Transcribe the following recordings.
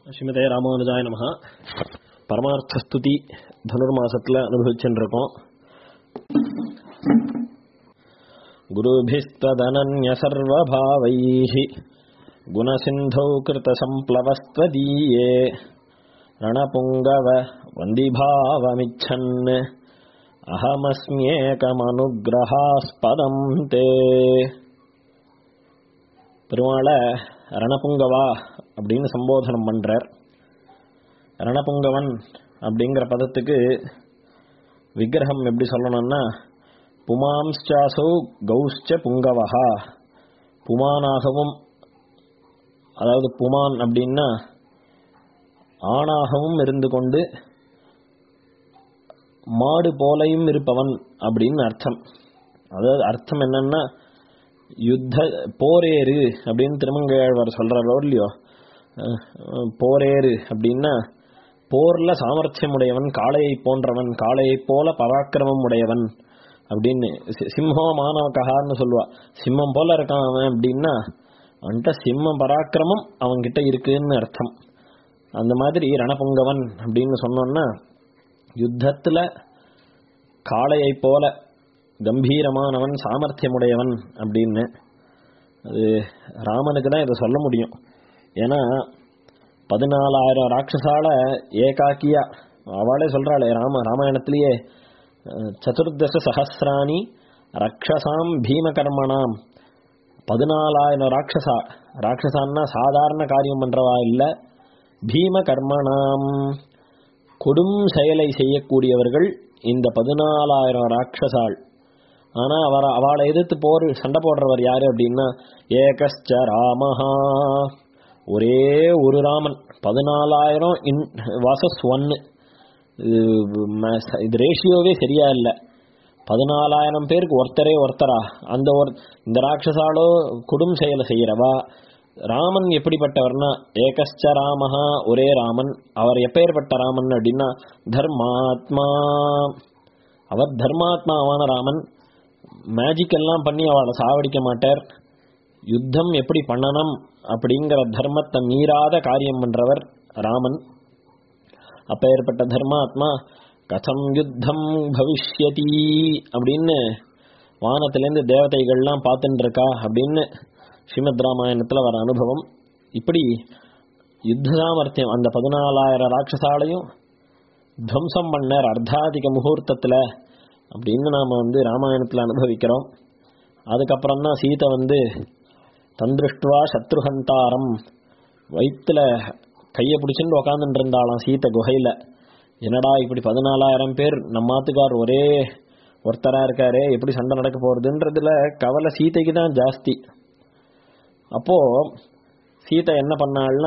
ஸ்ரீமதே ராமானுஜாய நமஹ பரமார்த்தஸ்துதி தனுர்மாசத்தில் அனுபவிச்சுட்டு இருக்கோம் குருபிஸ்தனன்ய சர்வபாவைः குணசிந்தௌ கிருதசம்ப்ளவஸ்த்வதீயே ரணபுங்கவ வந்திபாவமிச்சன் அகமஸ்மியேகமனுகிரகாஸ்பதம் தே பெருமாளை ரணபுங்கவா அப்படின்னு சம்போதனம் பண்றார் ரணபுங்கவன் அப்படிங்கிற பதத்துக்கு விக்கிரகம் எப்படி சொல்லணும்னா புமாம்ஸ்சாசௌ கௌஷ்ச புங்கவஹா புமானாகவும் அதாவது புமான் அப்படின்னா ஆணாகவும் இருந்து கொண்டு மாடு போலையும் இருப்பவன் அப்படின்னு அர்த்தம் அதாவது அர்த்தம் என்னன்னா யுத்த போரேறு அப்படின்னு திருமங்கையாழ்வார் சொல்றாரோ இல்லையோ அஹ் போரேறு அப்படின்னா போர்ல சாமர்த்தியம் உடையவன் காளையை போன்றவன் காளையை போல பராக்கிரமம் உடையவன் அப்படின்னு சி- சிம்மோ மாணவகான்னு சொல்லுவா சிம்மம் போல இருக்கான் அவன் அப்படின்னா அவன்கிட்ட சிம்ம பராக்கிரமம் அவன்கிட்ட இருக்குன்னு அர்த்தம் அந்த மாதிரி ரணபுங்கவன் அப்படின்னு சொன்னோம்னா யுத்தத்துல காளையை போல கம்பீரமானவன் சாமர்த்தியமுடையவன் அப்படின்னு அது ராமனுக்கு தான் இதை சொல்ல முடியும் ஏன்னா பதினாலாயிரம் ராட்சசால ஏகாக்கியா அவளே சொல்றாளே ராம ராமாயணத்திலேயே அஹ், சதுர்தச சஹசிராணி ரக்ஷசாம் பீமகர்மணாம் பதினாலாயிரம் ராட்சசா ராட்சசான்னா சாதாரண காரியம் பண்றவா இல்ல பீம கர்மணாம் கொடும் செயலை செய்யக்கூடியவர்கள் இந்த பதினாலாயிரம் ராட்சசாள் ஆனா அவர் அவளை எதிர்த்து போர் சண்டை போடுறவர் யாரு அப்படின்னா ஏகஸ்ச ராமஹா ஒரே ஒரு ராமன் பதினாலாயிரம் இன் வாசஸ் ஒன்னு இது ரேஷியோவே சரியா இல்ல பதினாலாயிரம் பேருக்கு ஒருத்தரே ஒருத்தரா அந்த ஒரு இந்த ராட்சசாலோ குடும் செயலை செய்யறவா ராமன் எப்படிப்பட்டவர்னா ஏகஸ்ச ராமஹா ஒரே ராமன் அவர் எப்பேற்பட்ட ராமன் அப்படின்னா தர்மாத்மா அவர் தர்மாத்மாவான ராமன் மேஜிக் எல்லாம் பண்ணி அவளை சாவடிக்க மாட்டார் யுத்தம் எப்படி பண்ணணும் அப்படிங்கிற தர்மத்தை மீறாத காரியம் பண்றவர் ராமன் அப்பேற்பட்ட தர்மாத்மா கதம் யுத்தம் பவிஷ்யதி அப்படின்னு வானத்திலேருந்து தேவதைகள்லாம் பார்த்துட்டு இருக்கா அப்படின்னு ஸ்ரீமத் ராமாயணத்தில் வர அனுபவம் இப்படி யுத்த சாமர்த்தியம் அந்த பதினாலாயிரம் ராட்சசாலையும் துவம்சம் பண்ணார் அர்த்தாதிக முகூர்த்தத்தில் அப்படின்னு நாம் வந்து ராமாயணத்தில் அனுபவிக்கிறோம் அதுக்கப்புறம் தான் சீதை வந்து தந்திருஷ்டுவா சத்ருஹந்தாரம் வயிற்றுல கையை பிடிச்சிட்டு உக்காந்துட்டு இருந்தாளாம் சீத்தை குகையில் என்னடா இப்படி பதினாலாயிரம் பேர் நம்ம ஆத்துக்கார் ஒரே ஒருத்தரா இருக்காரே எப்படி சண்டை நடக்க போறதுன்றதுல கவலை சீதைக்கு தான் ஜாஸ்தி அப்போ சீதை என்ன பண்ணாள்னா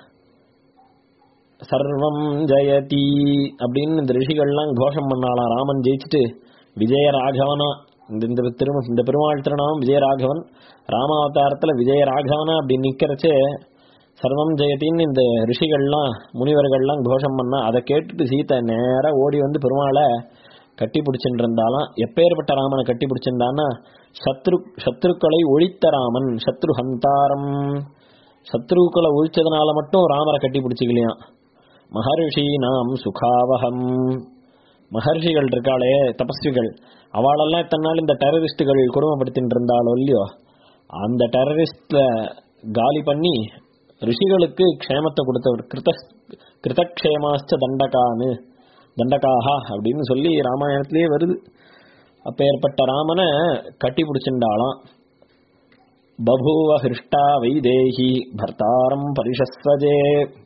சர்வம் ஜெயதி அப்படின்னு இந்த ரிஷிகள்லாம் கோஷம் பண்ணாலாம் ராமன் ஜெயிச்சுட்டு விஜயராகவனா இந்த இந்த திரும இந்த பெருமாள் திருநாமம் விஜயராகவன் ராமாவதாரத்துல விஜயராகவனா அப்படி நிக்கிறச்சே சர்வம் ஜெயத்தின்னு இந்த ரிஷிகள்லாம் முனிவர்கள்லாம் கோஷம் பண்ணா அதை கேட்டுட்டு சீதை நேரா ஓடி வந்து பெருமாளை கட்டி பிடிச்சிட்டு இருந்தாலாம் எப்பேற்பட்ட ராமனை கட்டி பிடிச்சிருந்தான்னா சத்ரு சத்ருக்களை ஒழித்த ராமன் சத்ரு ஹந்தாரம் சத்ருக்களை ஒழிச்சதுனால மட்டும் ராமரை கட்டி பிடிச்சிக்கலையாம் மகர்ஷி நாம் சுகாவகம் மகர்ஷிகள் இருக்காளே தபஸ்விகள் அவளெல்லாம் இத்தனை நாள் இந்த டெரரிஸ்டுகள் கொடுமைப்படுத்திட்டு இருந்தாளோ இல்லையோ அந்த டெரரிஸ்ட்ல காலி பண்ணி ரிஷிகளுக்கு க்ஷேமத்தை கொடுத்தவர் கிருத கிருதக்ஷேமாச்ச தண்டகானு தண்டகாஹா அப்படின்னு சொல்லி ராமாயணத்திலேயே வருது அப்பேற்பட்ட ராமனை கட்டி பிடிச்சிருந்தாளாம் பபூவ ஹிருஷ்டா வைதேகி பர்த்தாரம் பரிஷஸ்வஜே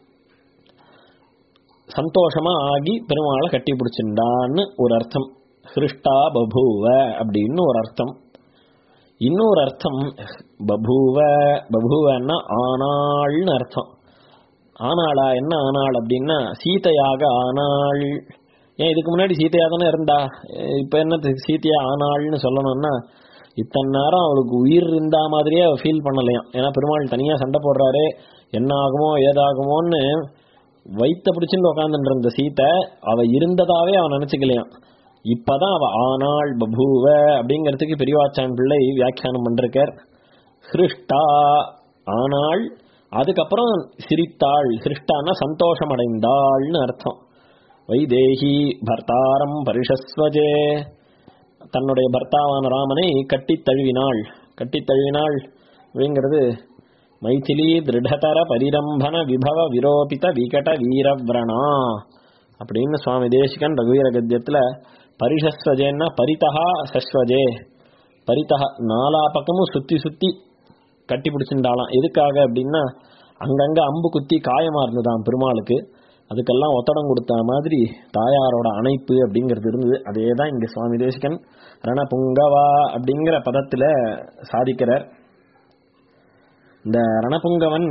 சந்தோஷமா ஆகி பெருமாளை கட்டி பிடிச்சிருந்தான்னு ஒரு அர்த்தம் ஹிருஷ்டா பபூவ அப்படின்னு ஒரு அர்த்தம் இன்னொரு அர்த்தம் பபூவ பபூவன்னா ஆனாள்னு அர்த்தம் ஆனாளா என்ன ஆனாள் அப்படின்னா சீதையாக ஆனாள் ஏன் இதுக்கு முன்னாடி சீதையா தானே இருந்தா இப்ப என்ன சீதையா ஆனாள்னு சொல்லணும்னா இத்தனை நேரம் அவளுக்கு உயிர் இருந்தா மாதிரியே அவ ஃபீல் பண்ணலையாம் ஏன்னா பெருமாள் தனியா சண்டை போடுறாரு என்ன ஆகுமோ ஏதாகுமோன்னு வைத்த பிடிச்சுட்டு உட்காந்துட்டு இருந்த சீத்தை அவ இருந்ததாவே அவன் நினைச்சுக்கலையாம் இப்பதான் அவ ஆனாள் பபூவ அப்படிங்கிறதுக்கு பெரியவாச்சான் பிள்ளை வியாக்கியானம் பண்றார் ஹிருஷ்டா ஆனால் அதுக்கப்புறம் சிரித்தாள் சிருஷ்டான சந்தோஷம் அடைந்தாள்னு அர்த்தம் வைதேகி பர்த்தாரம் பரிஷஸ்வஜே தன்னுடைய பர்த்தாவான ராமனை கட்டித் தழுவினாள் கட்டித் தழுவினாள் அப்படிங்கிறது மைथिली திருடதர பரிரம்பன விபவ விரோபித விகட வீரவ்ரணா அப்படின்னு சுவாமி தேசிகன் ரகுவீர கத்தியத்துல பரிஷஸ்வஜேன்னா பரிதஹா சஸ்வஜே பரிதஹா நாலா பக்கமும் சுத்தி சுத்தி கட்டி பிடிச்சிருந்தாலாம் எதுக்காக அப்படின்னா அங்கங்க அம்பு குத்தி காயமா இருந்ததாம் பெருமாளுக்கு அதுக்கெல்லாம் ஒத்தடம் கொடுத்த மாதிரி தாயாரோட அணைப்பு அப்படிங்கிறது இருந்தது அதே தான் இங்க சுவாமி தேசிகன் ரணபுங்கவா அப்படிங்கிற பதத்துல சாதிக்கிறார் இந்த ரணபுங்கவன்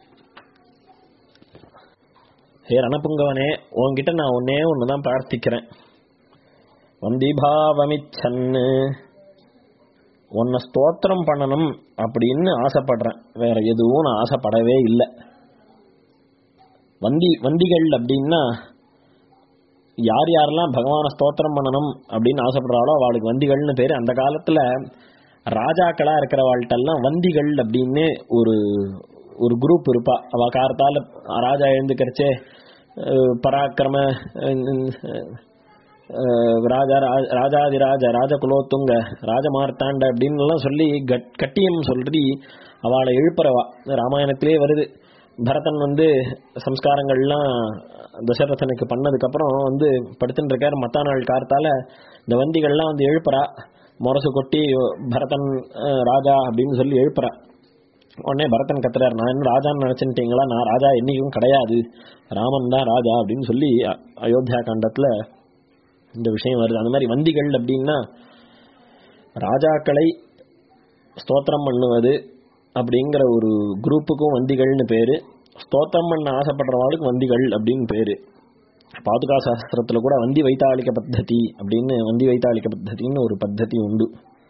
ஹே ரணபுங்கவனே உன்கிட்ட நான் ஒன்னே ஒண்ணுதான் பிரார்த்திக்கிறேன் வந்திபாவமிச்சன்னு உன்னை ஸ்தோத்திரம் பண்ணணும் அப்படின்னு ஆசைப்படுறேன் வேற எதுவும் நான் ஆசைப்படவே இல்லை வந்தி வந்திகள் அப்படின்னா யார் யாரெல்லாம் பகவானை ஸ்தோத்திரம் பண்ணணும் அப்படின்னு ஆசைப்படுறாளோ அவளுக்கு வந்திகள்னு பேர் அந்த காலத்துல ராஜாக்களா இருக்கிறவாள்கிட்டெல்லாம் வந்திகள் அப்படின்னு ஒரு ஒரு குரூப் இருப்பா அவ காரத்தால ராஜா எழுந்துக்கிறச்சே அஹ், பராக்கிரம அஹ், அஹ், ராஜா ரா- ராஜாதிராஜ ராஜகுலோத்துங்க ராஜமார்த்தாண்ட அப்படின்னு எல்லாம் சொல்லி கட் கட்டியம் சொல்லி அவளை எழுப்புறவா ராமாயணத்திலே வருது பரதன் வந்து சம்ஸ்காரங்கள்லாம் தசரதனுக்கு பண்ணதுக்கு அப்புறம் வந்து படுத்துட்டு இருக்காரு மத்தா நாள் கார்த்தால இந்த வந்திகள்லாம் வந்து எழுப்புறா முரசு கொட்டி பரதன் அஹ், ராஜா அப்படின்னு சொல்லி எழுப்புறா உடனே பரதன் கத்துறாரு நான் என்ன ராஜான்னு நினைச்சுட்டீங்களா நான் ராஜா என்னைக்கும் கிடையாது ராமன் தான் ராஜா அப்படின்னு சொல்லி அ- அயோத்தியா காண்டத்துல இந்த விஷயம் வருது அந்த மாதிரி வந்திகள் அப்படின்னா ராஜாக்களை ஸ்தோத்திரம் பண்ணுவது அப்படிங்கிற ஒரு குரூப்புக்கும் வந்திகள்னு பேரு ஸ்தோத்திரம் பண்ண ஆசைப்படுறவாளுக்கு வந்திகள் அப்படின்னு பேரு பாதுகா சாஸ்திரத்துல கூட வந்தி வைத்தாளிக பத்ததி அப்படின்னு வந்தி வைத்தாளிக பத்ததின்னு ஒரு பத்ததி உண்டு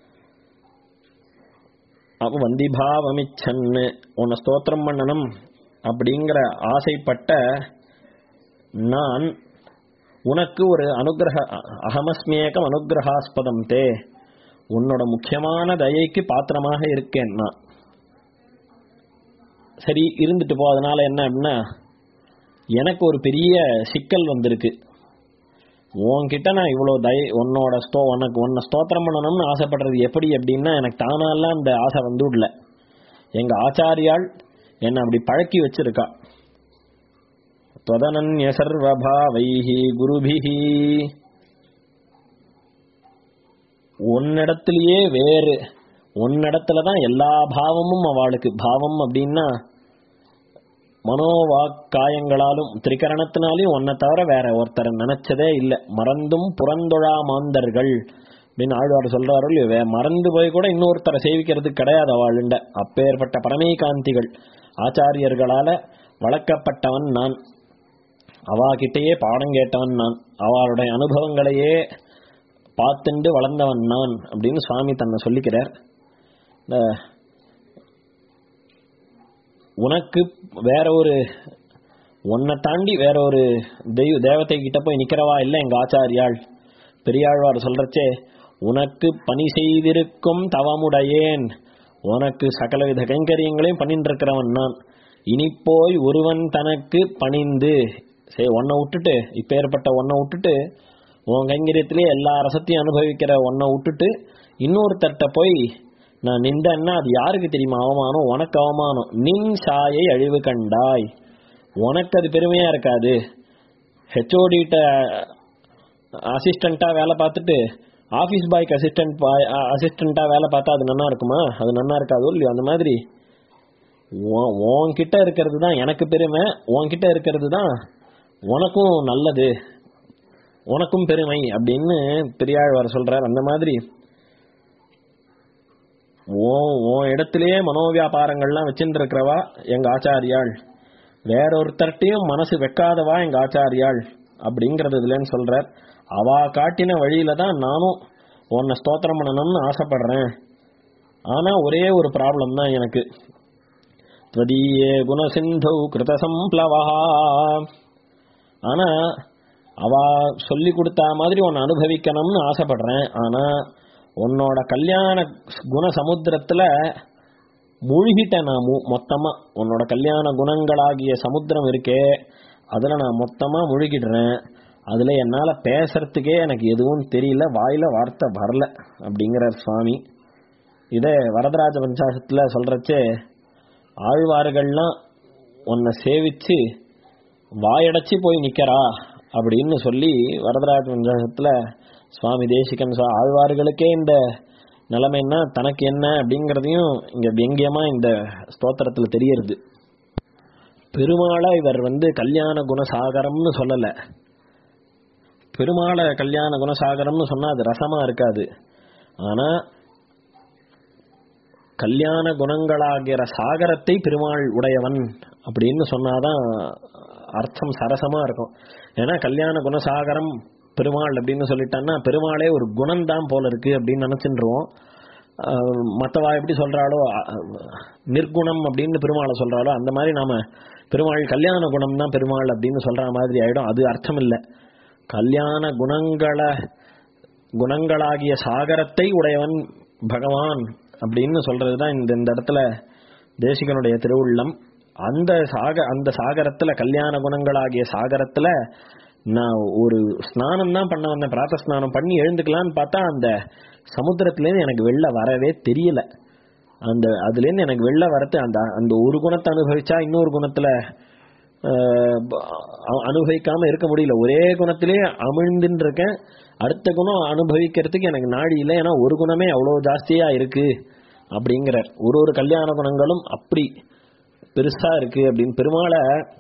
அப்போ வந்திபாவமிச்சன்னு உன்னை ஸ்தோத்திரம் பண்ணணும் அப்படிங்கிற ஆசைப்பட்ட நான் உனக்கு ஒரு அனுகிரக அகமஸ்மியேகம் அனுகிரகாஸ்பதம் தே உன்னோட முக்கியமான தயைக்கு பாத்திரமாக இருக்கேன் நான் சரி இருந்துட்டு போ அதனால என்ன அப்படின்னா எனக்கு ஒரு பெரிய சிக்கல் வந்திருக்கு உன்கிட்ட நான் இவ்வளோ தய உன்னோட ஸ்தோ உனக்கு உன்னை ஸ்தோத்திரம் பண்ணணும்னு ஆசைப்படுறது எப்படி அப்படின்னா எனக்கு தானாலாம் அந்த ஆசை வந்து விடல எங்க ஆச்சாரியால் என்னை அப்படி பழக்கி வச்சிருக்கா त्वदनन्य सर्वभावैः குருபிஹி உன்னிடத்திலேயே வேறு உன்னிடத்துல தான் எல்லா பாவமும் அவளுக்கு பாவம் அப்படின்னா மனோவாக்காயங்களாலும் திரிகரணத்தினாலையும் உன்னை தவிர வேற ஒருத்தரை நினைச்சதே இல்லை மறந்தும் புறந்தொழா மாந்தர்கள் அப்படின்னு ஆழ்வார் சொல்றாரு இல்லையோ வே- மறந்து போய் கூட இன்னொருத்தரை சேவிக்கிறது கிடையாது அவளுண்ட அப்பேற்பட்ட பரமேகாந்திகள் ஆச்சாரியர்களால வளர்க்கப்பட்டவன் நான் அவாகிட்டயே பாடம் கேட்டவன் நான் அவளுடைய அனுபவங்களையே பார்த்துண்டு வளர்ந்தவன் நான் அப்படின்னு சுவாமி தன்னை சொல்லிக்கிறார் இந்த உனக்கு வேற ஒரு உன்னை தாண்டி வேற ஒரு தெய்வ தேவதை கிட்ட போய் நிக்கிறவா இல்லை எங்க ஆச்சாரியாள் பெரியாழ்வார் சொல்றச்சே உனக்கு பணி செய்திருக்கும் தவமுடையேன் உனக்கு சகலவித கைங்கரியங்களையும் பண்ணிட்டு இருக்கிறவன் நான் இனி போய் ஒருவன் தனக்கு பணிந்து சரி உன்னை விட்டுட்டு இப்பேற்பட்ட உன்னை விட்டுட்டு உன் கைங்கரியத்திலே எல்லா ரசத்தையும் அனுபவிக்கிற உன்னை விட்டுட்டு இன்னொருத்தர்ட்ட போய் நான் நின்றேன்னா அது யாருக்கு தெரியுமா அவமானம் உனக்கு அவமானம் நின் சாயை அழிவு கண்டாய் உனக்கு அது பெருமையா இருக்காது ஹெச்ஓடிட்ட அசிஸ்டண்டா வேலை பார்த்துட்டு ஆபீஸ் பாய்க்கு அசிஸ்டன்ட் பாய் அசிஸ்டண்டா வேலை பார்த்தா அது நன்னா இருக்குமா அது நன்னா இருக்காதோ இல்லையோ அந்த மாதிரி உன்- உன்கிட்ட இருக்கிறது தான் எனக்கு பெருமை உன்கிட்ட இருக்கிறது தான் உனக்கும் நல்லது உனக்கும் பெருமை அப்படின்னு பெரியாழ்வார் சொல்றார் அந்த மாதிரி உன் உன் இடத்திலேயே மனோவியாபாரங்கள்லாம் வச்சுட்டு இருக்கிறவா எங்க ஆச்சாரியாள் வேற ஒருத்தர்ட்டையும் மனசு வைக்காதவா எங்க ஆச்சாரியாள் அப்படிங்கறது இதுலன்னு சொல்றார் அவா காட்டின வழியில தான் நானும் உன்னை ஸ்தோத்திரம் பண்ணணும்னு ஆசைப்படுறேன் ஆனா ஒரே ஒரு ப்ராப்ளம் தான் எனக்கு त्वदीये குணசிந்தௌ கிருதசம்ப்ளவா ஆனா அவ சொல்லி கொடுத்த மாதிரி உன்னை அனுபவிக்கணும்னு ஆசைப்படுறேன் ஆனா உன்னோட கல்யாண குண சமுத்திரத்துல மூழ்கிட்டேன் நான் மு- மொத்தமா உன்னோட கல்யாண குணங்களாகிய சமுத்திரம் இருக்கே அதுல நான் மொத்தமா முழுகிடுறேன் அதுல என்னால பேசுறதுக்கே எனக்கு எதுவும் தெரியல வாயில வார்த்தை வரல அப்படிங்கிறார் சுவாமி இதை வரதராஜ பஞ்சாசத்துல சொல்றச்சே ஆழ்வார்கள்லாம் உன்னை சேவிச்சு வாயடைச்சு போய் நிக்கிறா அப்படின்னு சொல்லி வரதராஜ பஞ்சாசத்துல சுவாமி தேசிகன் சுவா- ஆழ்வார்களுக்கே இந்த நிலைமைன்னா தனக்கு என்ன அப்படிங்கிறதையும் இங்க வியங்கியமா இந்த ஸ்தோத்திரத்துல தெரியறது பெருமாளை இவர் வந்து கல்யாண குணசாகரம்னு சொல்லல பெருமாளை கல்யாண குணசாகரம்னு சொன்னா அது ரசமா இருக்காது ஆனா கல்யாண குணங்களாகிற சாகரத்தை பெருமாள் உடையவன் அப்படின்னு சொன்னாதான் அர்த்தம் சரசமா இருக்கும் ஏன்னா கல்யாண குணசாகரம் பெருமாள் அப்படின்னு சொல்லிட்டான்னா பெருமாளே ஒரு குணம்தான் போல இருக்கு அப்படின்னு நினைச்சுருவோம் மற்றவா எப்படி சொல்றாளோ அஹ், நிர்குணம் அப்படின்னு பெருமாளை சொல்றாளோ அந்த மாதிரி நாம பெருமாள் கல்யாண குணம் தான் பெருமாள் அப்படின்னு சொல்ற மாதிரி ஆயிடும் அது அர்த்தம் இல்லை கல்யாண குணங்களை குணங்களாகிய சாகரத்தை உடையவன் பகவான் அப்படின்னு சொல்றதுதான் இந்த இந்த இடத்துல தேசிகனுடைய திருவுள்ளம் அந்த சாக அந்த சாகரத்துல கல்யாண குணங்களாகிய சாகரத்துல நான் ஒரு ஸ்நானம் தான் பண்ண வந்தேன் பிராத்த ஸ்நானம் பண்ணி எழுந்துக்கலான்னு பார்த்தா அந்த சமுத்திரத்துலேருந்து எனக்கு வெளில வரவே தெரியல அந்த அதுலேருந்து எனக்கு வெளில வரது அந்த அந்த ஒரு குணத்தை அனுபவிச்சா இன்னொரு குணத்துல ஆஹ் அ- அனுபவிக்காம இருக்க முடியல ஒரே குணத்திலே அமிழ்ந்துன்னு இருக்கேன் அடுத்த குணம் அனுபவிக்கிறதுக்கு எனக்கு நாடி இல்லை ஏன்னா ஒரு குணமே அவ்வளோ ஜாஸ்தியா இருக்கு அப்படிங்கிறார் ஒரு ஒரு கல்யாண குணங்களும் அப்படி பெருசா இருக்கு அப்படின்னு பெருமாளை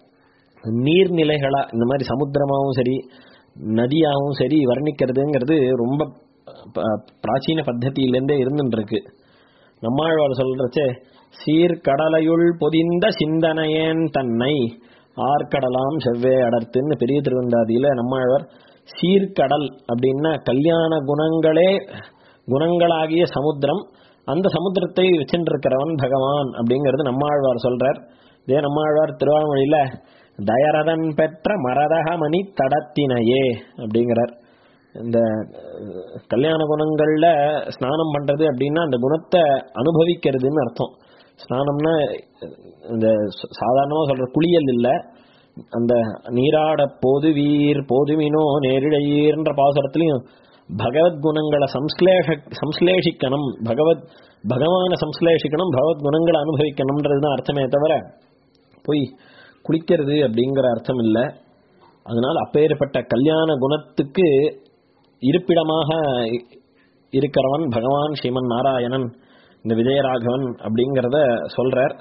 நீர்நிலைகளா இந்த மாதிரி சமுத்திரமாவும் சரி நதியாவும் சரி வர்ணிக்கிறதுங்கிறது ரொம்ப ப- பிராச்சீன பத்ததியிலேருந்தே இருந்துட்டு இருக்கு நம்மாழ்வார் சொல்றச்சே சீர்கடலையுள் பொதிந்த சிந்தனையேன் தன்னை ஆர்க்கடலாம் செவ்வே அடர்த்துன்னு பெரிய திருவந்தாதியில நம்மாழ்வார் சீர்கடல் அப்படின்னா கல்யாண குணங்களே குணங்களாகிய சமுத்திரம் அந்த சமுத்திரத்தை வச்சுருக்கிறவன் பகவான் அப்படிங்கிறது நம்மாழ்வார் சொல்றார் இதே நம்மாழ்வார் திருவாமொழியில தயரதன் பெற்ற மரதகமணி தடத்தினையே அப்படிங்கிறார் இந்த அஹ், கல்யாண குணங்கள்ல ஸ்நானம் பண்றது அப்படின்னா அந்த குணத்தை அனுபவிக்கிறதுன்னு அர்த்தம் ஸ்நானம்னா அஹ், இந்த ச- சாதாரணமா சொல்ற குளியல் இல்ல அந்த நீராட போது வீர் போதுமினோ நேரிழையீர்ன்ற பாசுரத்திலையும் பகவத் குணங்களை சம்ஸ்லேஷ சம்ஸ்லேஷிக்கணும் பகவத் பகவானை சம்ஸ்லேஷிக்கணும் பகவத் குணங்களை அனுபவிக்கணும்ன்றது தான் அர்த்தமே தவிர போய் குளிக்கிறது அப்படிங்கிற அர்த்தம் இல்லை அதனால் அப்பேற்பட்ட கல்யாண குணத்துக்கு இருப்பிடமாக இ- இருக்கிறவன் பகவான் ஸ்ரீமன் நாராயணன் இந்த விஜயராகவன் அப்படிங்கிறத சொல்றார்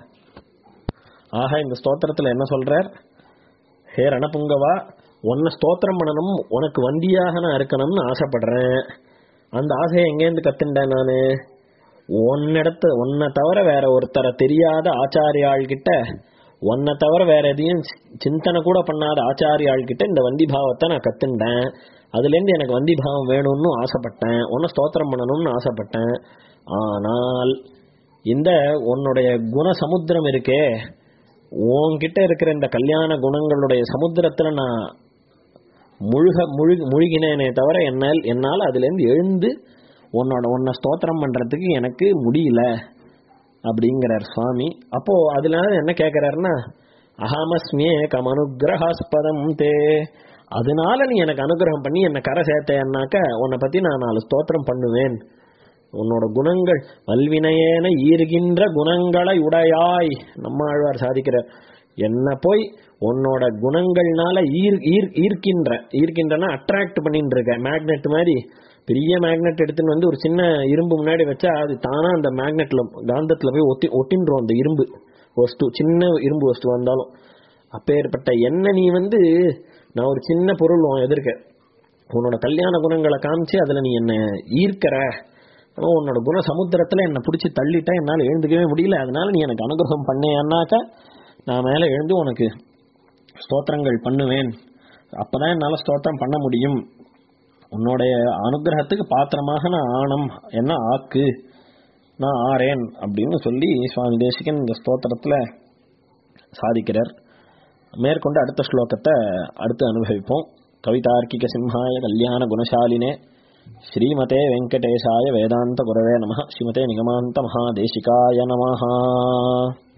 ஆக இந்த ஸ்தோத்திரத்துல என்ன சொல்றார் ஹே ரணபுங்கவா உன்னை ஸ்தோத்திரம் பண்ணணும் உனக்கு வந்தியாக நான் இருக்கணும்னு ஆசைப்படுறேன் அந்த ஆசையை எங்கேருந்து கத்துண்டேன் நானு உன்னிடத்து உன்னை தவிர வேற ஒருத்தரை தெரியாத ஆச்சாரியாள் கிட்ட உன்னை தவிர வேற எதையும் சி- சிந்தனை கூட பண்ணாத ஆச்சாரியாள் கிட்ட இந்த வந்தி பாவத்தை நான் கத்துண்டேன் அதுலேருந்து எனக்கு வந்தி பாவம் வேணும்னு ஆசைப்பட்டேன் உன்னை ஸ்தோத்திரம் பண்ணணும்னு ஆசைப்பட்டேன் ஆனால் இந்த உன்னுடைய குண சமுத்திரம் இருக்கே உன்கிட்ட இருக்கிற இந்த கல்யாண குணங்களுடைய சமுத்திரத்துல நான் முழுக முழுக முழுகினேனே தவிர என்னால் என்னால் அதுலேருந்து எழுந்து உன்னோட உன்னை ஸ்தோத்திரம் பண்றதுக்கு எனக்கு முடியல அப்படிங்கிறார் சுவாமி அப்போ அதனால என்ன கேட்கிறாருன்னா அகமஸ்மியே கமனுகிரகாஸ்பதம் தே அதனால நீ எனக்கு அனுகிரகம் பண்ணி என்னை கரை சேர்த்தேன்னாக்க உன்னை பத்தி நான் நாலு ஸ்தோத்திரம் பண்ணுவேன் உன்னோட குணங்கள் வல்வினையேன ஈர்கின்ற குணங்களை உடையாய் நம்ம ஆழ்வார் சாதிக்கிற என்ன போய் உன்னோட குணங்கள்னால ஈர் ஈர் ஈர்க்கின்ற ஈர்க்கின்றனா அட்ராக்ட் பண்ணிட்டு இருக்க மேக்னெட் மாதிரி பெரிய மேக்னெட் எடுத்துன்னு வந்து ஒரு சின்ன இரும்பு முன்னாடி வச்சா அது தானா அந்த மேக்னெட்ல காந்தத்துல போய் ஒட்டி ஒட்டின்றோம் அந்த இரும்பு வஸ்து சின்ன இரும்பு வஸ்து வந்தாலும் அப்பேற்பட்ட என்ன நீ வந்து நான் ஒரு சின்ன பொருள் உன் எதிர்க்க உன்னோட கல்யாண குணங்களை காமிச்சு அதுல நீ என்ன ஈர்க்கிற ஆனா உன்னோட குண சமுத்திரத்துல என்ன பிடிச்சி தள்ளிட்டா என்னால எழுந்துக்கவே முடியல அதனால நீ எனக்கு அனுகிரகம் பண்ணேன்னாக்கா நான் மேல எழுந்து உனக்கு ஸ்தோத்திரங்கள் பண்ணுவேன் அப்பதான் என்னால ஸ்தோத்திரம் பண்ண முடியும் உன்னுடைய அனுகிரகத்துக்கு பாத்திரமாக நான் ஆனம் என்ன ஆக்கு நான் ஆறேன் அப்படின்னு சொல்லி சுவாமி தேசிகன் இந்த ஸ்தோத்திரத்துல சாதிக்கிறார் மேற்கொண்டு அடுத்த ஸ்லோகத்தை அடுத்து அனுபவிப்போம் கவிதார்க்கிக சிம்ஹாய கல்யாண குணசாலினே ஸ்ரீமதே வெங்கடேஷாய வேதாந்த குரவே நம ஸ்ரீமதே நிகமாந்த மகாதேசிகாய நமஹ